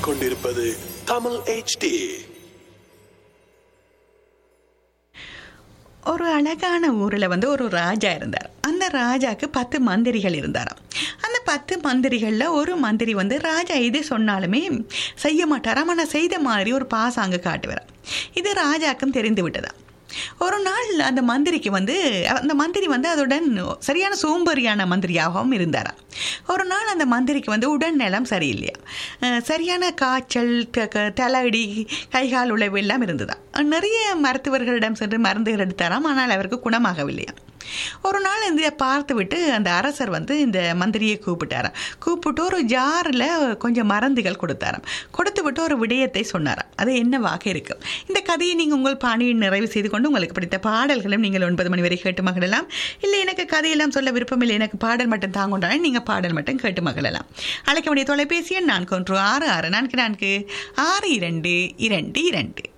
கேட்டுக்கொண்டிருப்பது தமிழ் HD ஒரு அழகான ஊரில் வந்து ஒரு ராஜா இருந்தார் அந்த ராஜாக்கு பத்து மந்திரிகள் இருந்தாராம் அந்த பத்து மந்திரிகளில் ஒரு மந்திரி வந்து ராஜா எது சொன்னாலுமே செய்ய மாட்டாராம் ஆனால் செய்த மாதிரி ஒரு பாசாங்க காட்டுவாராம் இது ராஜாக்கும் தெரிந்து விட்டதா ஒரு நாள் அந்த மந்திரிக்கு வந்து அந்த மந்திரி வந்து அதுடன் சரியான சோம்பேறியான மந்திரியாகவும் இருந்தாராம் ஒரு நாள் அந்த மந்திரிக்கு வந்து உடல்நலம் சரியில்லையா அஹ் சரியான காய்ச்சல் த- க- தலையடி கைகால் உழைவு எல்லாம் இருந்ததா நிறைய மருத்துவர்களிடம் சென்று மருந்துகள் எடுத்தாராம் ஆனால் அவருக்கு குணமாகவில்லையா ஒரு நாள் இந்த பார்த்து விட்டு அந்த அரசர் வந்து இந்த மந்திரியை கூப்பிட்டாராம் கூப்பிட்டு ஒரு ஜாரில் கொஞ்சம் மருந்துகள் கொடுத்தாராம் கொடுத்து விட்டு ஒரு விடயத்தை சொன்னாராம் அது என்னவாக இருக்கும் இந்த கதையை நீங்கள் உங்கள் பாணியில் நிறைவு செய்து கொண்டு உங்களுக்கு பிடித்த பாடல்களும் நீங்கள் ஒன்பது மணி வரை கேட்டு மகிழலாம் இல்லை எனக்கு கதையெல்லாம் சொல்ல விருப்பம் இல்லை எனக்கு பாடல் மட்டும் தாங்கொண்டாலும் நீங்கள் பாடல் மட்டும் கேட்டு மகிழலாம் அழைக்க வேண்டிய தொலைபேசி எண் நான்கு ஒன்று ஆறு ஆறு நான்கு நான்கு ஆறு இரண்டு இரண்டு இரண்டு